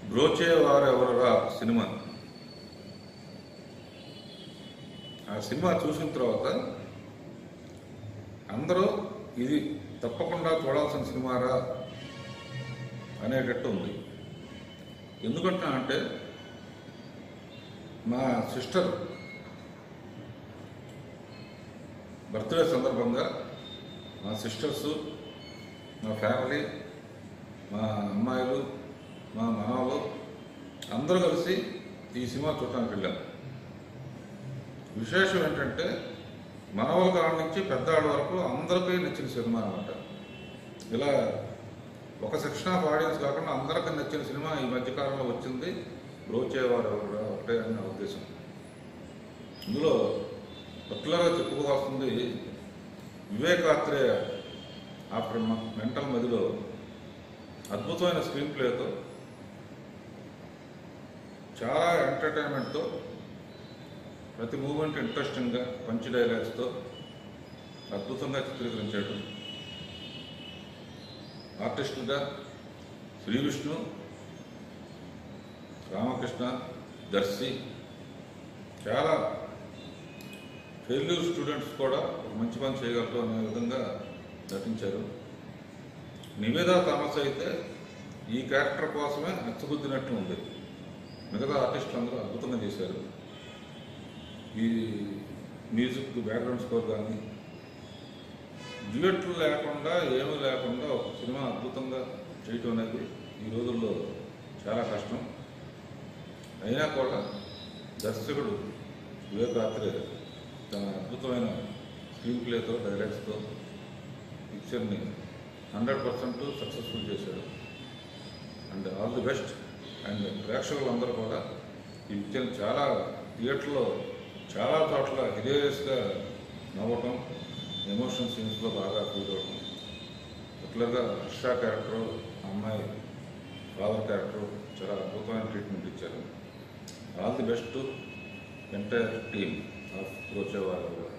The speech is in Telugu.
బ్రోచే వారెవరరా సినిమా ఆ సినిమా చూసిన తర్వాత అందరూ ఇది తప్పకుండా చూడాల్సిన సినిమారా అనేటట్టు ఉంది ఎందుకంటున్నా అంటే మా సిస్టర్ బర్త్డే సందర్భంగా మా సిస్టర్స్ మా ఫ్యామిలీ మా అమ్మాయిలు మా మనవలు అందరూ కలిసి ఈ సినిమా చూడటానికి వెళ్ళాం విశేషం ఏంటంటే మనవల కాడ నుంచి పెద్దవాళ్ళ వరకు అందరికీ నచ్చిన సినిమా అనమాట ఇలా ఒక సెక్షన్ ఆఫ్ ఆడియన్స్ కాకుండా అందరికీ నచ్చిన సినిమా ఈ మధ్యకాలంలో వచ్చింది బ్రోచేవారు ఎవరు ఒకటే అని నా ఉద్దేశం ఇందులో పర్టికులర్గా చెప్పుకోవాల్సింది వివేకాత్రేయ ఆఫ్టర్ మెంటల్ మదిలో అద్భుతమైన స్క్రీన్ ప్లేతో చాలా ఎంటర్టైన్మెంట్తో ప్రతి మూమెంట్ ఇంట్రెస్టింగ్గా పంచి డైలాగ్స్తో అద్భుతంగా చిత్రీకరించాడు ఆర్టిస్టులుగా శ్రీ విష్ణు రామకృష్ణ దర్శి చాలా ఫెయిల్యూర్ స్టూడెంట్స్ కూడా ఒక మంచి పని చేయగలరు అనే విధంగా నటించారు నివేదా థామస్ అయితే ఈ క్యారెక్టర్ కోసమే నచ్చబుద్దినట్లు ఉంది మిగతా ఆర్టిస్టులు అందరూ అద్భుతంగా చేశారు ఈ మ్యూజిక్ బ్యాక్గ్రౌండ్ స్కోర్ కానీ డ్యూయట్లు లేకుండా ఏమీ లేకుండా ఒక సినిమా అద్భుతంగా చేయటం అనేది ఈ రోజుల్లో చాలా కష్టం అయినా కూడా దర్శకుడు వివేకాత్రే తన అద్భుతమైన స్క్రీన్ ప్లేతో డైలాగ్స్తో పిక్చర్ని హండ్రెడ్ పర్సెంట్ సక్సెస్ఫుల్ చేశాడు and all the best and ప్రేక్షకులందరూ కూడా ఈ పిక్చర్ని చాలా థియేటర్లో చాలా చోట్ల హిలేరియస్గా నవ్వటం ఎమోషన్ సీన్స్లో బాగా ఫీల్ అవటం పర్టికులర్గా హర్ష క్యారెక్టర్ అమ్మాయి ఫాదర్ క్యారెక్టర్ చాలా అద్భుతమైన ట్రీట్మెంట్ ఇచ్చారు all the best entire team of ప్రోచేవారు